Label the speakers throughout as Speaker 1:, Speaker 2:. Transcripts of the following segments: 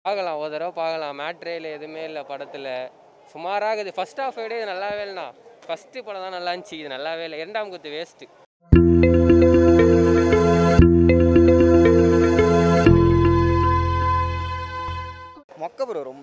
Speaker 1: பார்க்கலாம் ஒரு தடவை பார்க்கலாம் மேட்ரே இல்லை எதுவுமே இல்லை படத்தில் சுமாராக இருக்குது ஃபர்ஸ்ட் ஆஃப் விட இது நல்லாவே இல்லைண்ணா ஃபஸ்ட்டு படம் தான் நல்லா இருந்துச்சு இது நல்லாவே இல்லை இரண்டாம் குத்து வேஸ்ட்டு
Speaker 2: மொக்க ப்ரோ ரொம்ப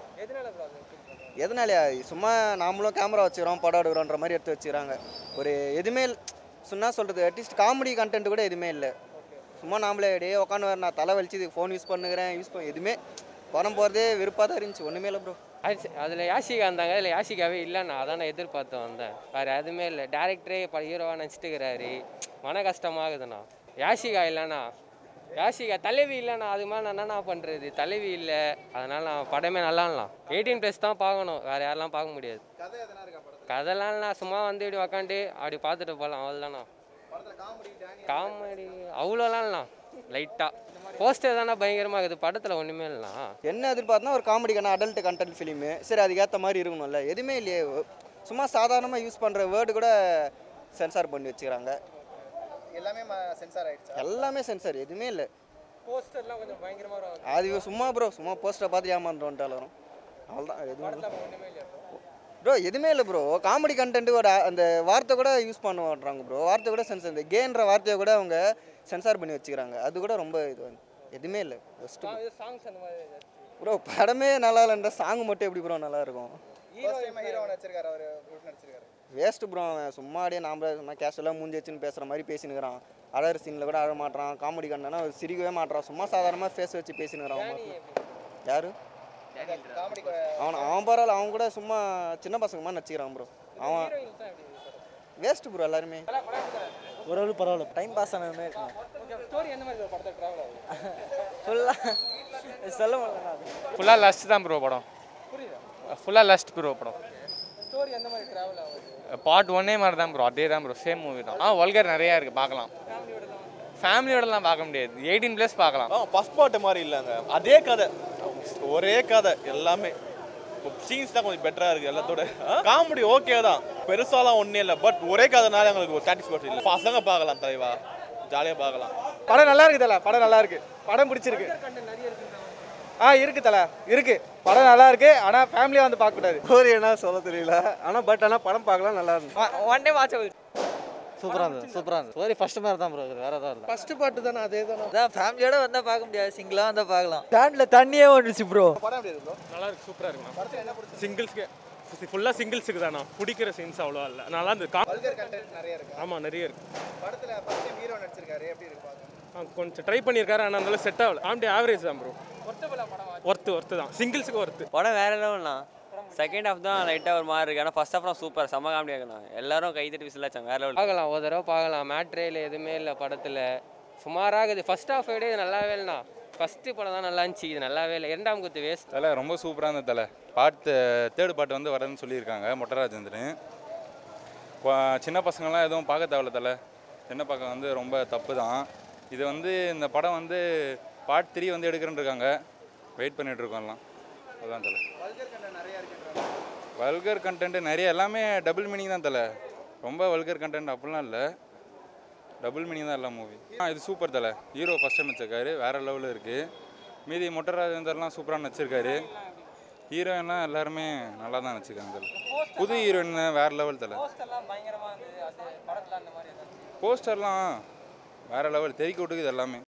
Speaker 2: எதனாலயா சும்மா நாமளும் கேமரா வச்சுக்கிறோம் படம் எடுக்கிறோன்ற மாதிரி எடுத்து வச்சுக்கிறாங்க ஒரு எதுவுமே சொன்னா சொல்கிறது அட்லீஸ்ட் காமெடி கண்டென்ட் கூட எதுவுமே இல்லை சும்மா நாமளே அப்படியே உட்காந்து நான் தலை வலிச்சு இது ஃபோன் யூஸ் பண்ணுகிறேன் யூஸ் பண்ண எதுவுமே படம் போகிறதே வெறுப்பாக தான் இருந்துச்சு ஒன்றுமே இல்லை ப்ரோ
Speaker 1: அதில் யாஷிகா இருந்தாங்க அதில் யாஷிகாவே இல்லைண்ணா அதான் நான் எதிர்பார்த்து வந்தேன் வேறு எதுவுமே இல்லை டேரக்டரே இப்போ ஹீரோவாக நினச்சிட்டுக்கிறாரு மன கஷ்டமாகுதுண்ணா யாஷிகா இல்லைண்ணா யாஷிகா தலைவி இல்லைண்ணா அது மாதிரி நான் என்னண்ணா பண்ணுறது தலைவி இல்லை அதனால் நான் படமே நல்லாலாம் எயிட்டீன் ப்ளஸ் தான் பார்க்கணும் வேறு யாரெல்லாம் பார்க்க முடியாது கதைலாம் நான் சும்மா வந்து இப்படி உக்காந்து அப்படி பார்த்துட்டு போகலாம் அவ்வளோதாண்ணா காமெடி அவ்வளோலாம் இல்லைண்ணா லைட்டாக போஸ்டர் தானே பயங்கரமாக இருக்குது படத்தில் ஒன்றுமே இல்லைண்ணா
Speaker 2: என்ன எதிர்பார்த்தனா ஒரு காமெடி கண்ணா அடல்ட் கண்டென்ட் ஃபிலிமு சரி அதுக்கேற்ற மாதிரி இருக்கணும்ல எதுவுமே இல்லையே சும்மா சாதாரணமாக யூஸ் பண்ணுற வேர்டு கூட சென்சார் பண்ணி வச்சுக்கிறாங்க
Speaker 3: எல்லாமே சென்சார் ஆயிடுச்சு
Speaker 2: எல்லாமே சென்சார் எதுவுமே இல்லை
Speaker 1: போஸ்டர்லாம் கொஞ்சம் பயங்கரமாக
Speaker 2: அது சும்மா ப்ரோ சும்மா போஸ்டரை பார்த்து ஏமாந்துட்டு எல்லாரும் அவ்வளோதான் எதுவும் ப்ரோ எதுவுமே இல்லை ப்ரோ காமெடி கண்டென்ட்டோட அந்த வார்த்தை கூட யூஸ் பண்ண மாட்றாங்க ப்ரோ வார்த்தை கூட சென்சார் இந்த கேன்ற வார்த்தையை கூட அவங்க சென்சார் பண்ணி வச்சுக்கிறாங்க அது கூட ரொம்ப இது வந்து எதுவுமே இல்லை ஃபஸ்ட்டு
Speaker 1: சாங்ஸ் அந்த மாதிரி
Speaker 2: ப்ரோ படமே நல்லா இல்லைன்ற சாங் மட்டும் எப்படி ப்ரோ நல்லா இருக்கும்
Speaker 3: ஃபர்ஸ்ட் டைம் ஹீரோ நடிச்சிருக்காரு அவர் நடிச்சிருக்காரு
Speaker 2: வேஸ்ட் ப்ரோ அவன் சும்மா அப்படியே நாம சும்மா கேஷுவலாக மூஞ்சி வச்சுன்னு பேசுகிற மாதிரி பேசினுக்கிறான் அழகிற சீனில் கூட அழ மாட்றான் காமெடி கண்டனா சிரிக்கவே மாட்றான் சும்மா சாதாரணமாக ஃபேஸ் வச்சு பேசினுக்கிறான் அவன் யாரு
Speaker 3: காமெடி
Speaker 2: அவன் அவன் பரவாயில்ல அவன் கூட சும்மா சின்ன பசங்க மாதிரி நடிச்சுக்கிறான் ப்ரோ அவன் வேஸ்ட் ப்ரோ எல்லாருமே
Speaker 4: ஓரளவு பரவாயில்ல டைம் பாஸ் ஆன மாதிரி இருக்கும்
Speaker 1: ஸ்டோரி எந்த மாதிரி படத்தை ட்ராவல் ஆகுது
Speaker 4: ஃபுல்லாக சொல்ல முடியல
Speaker 5: ஃபுல்லாக லஸ்ட் தான் ப்ரோ படம் ஃபுல்லாக லஸ்ட் ப்ரோ படம்
Speaker 1: ஸ்டோரி எந்த மாதிரி ட்ராவல் ஆகுது
Speaker 5: பார்ட் ஒன்னே மாதிரி தான் ப்ரோ அதே தான் ப்ரோ சேம் மூவி தான் ஆ வல்கர் நிறையா இருக்குது பார்க்கலாம் ஃபேமிலியோடலாம் பார்க்க முடியாது எயிட்டீன் ப்ளஸ் பார்க்கலாம்
Speaker 6: ஃபஸ்ட் பார்ட் மாதிரி இல்லைங்க அதே கதை ஒரே கதை எல்லாமே சீன்ஸ் தான் கொஞ்சம் பெட்டராக இருக்குது எல்லாத்தோட காமெடி ஓகே தான் பெருசாலாம் ஒன்றும் இல்லை பட் ஒரே கதைனால எங்களுக்கு ஒரு சாட்டிஸ்ஃபேக்ஷன் இல்லை பசங்க பார்க்கலாம் தலைவா ஜாலியாக பார்க்கலாம்
Speaker 4: படம் நல்லா இருக்கு தல படம் நல்லா இருக்கு படம் பிடிச்சிருக்கு ஆ இருக்கு தல இருக்கு படம் நல்லா இருக்கு ஆனால் ஃபேமிலியாக வந்து பார்க்கக்கூடாது ஸ்டோரி என்ன சொல்ல தெரியல ஆனால் பட் ஆனால் படம் பார்க்கலாம் நல்லா இருந்துச்சு
Speaker 1: ஒன் டே வாட்சபிள்
Speaker 4: சூப்பராக இருந்தது சூப்பராக இருந்தது ஸ்டோரி ஃபர்ஸ்ட் மாதிரி தான் ப்ரோ வேற எதாவது இல்லை
Speaker 7: ஃபர்ஸ்ட் பாட்டு தானே அதே தானே
Speaker 8: அதான் ஃபேமிலியோட வந்தால் பார்க்க முடியாது சிங்கிளாக வந்தால் பார்க்கலாம்
Speaker 4: ஸ்டாண்டில் தண்ணியே வந்துச்சு ப்ரோ
Speaker 3: படம் எப்படி இருக்கு ப்ரோ
Speaker 5: நல்லா இருக்கு சூப்பராக இருக்குண்ணா
Speaker 3: படத்தில் என்ன பிடிச்சி
Speaker 5: சிங்கிள்ஸ்க்கு ஃபுல்லாக சிங்கிள்ஸுக்கு தானா பிடிக்கிற சீன்ஸ் அவ்வளோவா இல்லை நல்லா இருந்தது கா
Speaker 3: வல்கர் கண்டென்ட் நிறைய இருக்கு
Speaker 5: ஆமாம் நிறைய இருக்கு
Speaker 3: படத்தில் ஃபர்ஸ்ட் டைம் ஹீரோ நடிச்சிருக்காரு எப்படி இருக்கு பார்க்க
Speaker 5: ஆ, கொஞ்சம் ட்ரை பண்ணியிருக்காரு ஆனால் அந்த செட் ஆகல காமெடி ஆவரேஜ் தான் ப்ரோ ஒர்த்து ஒர்த்து தான் சிங்கிள்ஸுக்கு ஒர்த்து
Speaker 8: படம் வேற லெவல்ண்ணா செகண்ட் ஹாஃப் தான் லைட்டாக ஒரு மாதிரி இருக்கு ஆனால் ஃபர்ஸ்ட் ஹாஃப்லாம் சூப்பர் செம்ம காமெடியாக இருக்குண்ணா எல்லாரும் கை தட்டி விசிலாச்சாங்க வேற லெவல்
Speaker 1: பார்க்கலாம் ஒரு தடவை பார்க்கலாம் மேட்ரே இல்லை எதுவுமே இல்லை படத்தில் சுமாராக இருக்குது ஃபர்ஸ்ட் ஆஃப் விட இது நல்லாவே இல்லைண்ணா ஃபஸ்ட்டு படம் தான் நல்லா இருந்துச்சு இது நல்லாவே இல்லை இரண்டாம் குத்து வேஸ்ட்
Speaker 9: தலை ரொம்ப சூப்பராக இருந்தது தலை பாட்டு தேர்ட் பாட்டு வந்து வரதுன்னு சொல்லியிருக்காங்க மொட்டராஜேந்திரன் கொ- சின்ன பசங்கள்லாம் எதுவும் பார்க்க தேவையில்ல தலை சின்ன பக்கம் வந்து ரொம்ப தப்பு தான் இது வந்து இந்த படம் வந்து பார்ட் த்ரீ வந்து எடுக்கிறேன்னு இருக்காங்க வெயிட் பண்ணிட்டு இருக்கோம் எல்லாம் அதுதான் தலை
Speaker 3: வல்கர் கண்டென்ட் நிறைய இருக்குன்றாங்க
Speaker 9: வல்கர் கண்டென்ட் நிறைய எல்லாமே டபுள் மீனிங் தான் தலை ரொம்ப வல்கர் கண்டென்ட் அப்படிலாம் இல்லை டபுள் மீனிங் தான் எல்லா மூவி ஆ இது சூப்பர் தலை ஹீரோ ஃபஸ்ட்டு நடிச்சிருக்காரு வேறு லெவலில் இருக்குது மீதி மொட்டராஜேந்தர்லாம் சூப்பராக நடிச்சிருக்காரு ஹீரோயின்லாம் எல்லாருமே நல்லா தான் நடிச்சிருக்காங்க தலை புது ஹீரோயின் வேறு லெவல் தலை போஸ்டர்லாம் வேறு லெவல் தெறிக்க விட்டுக்குது எல்லாமே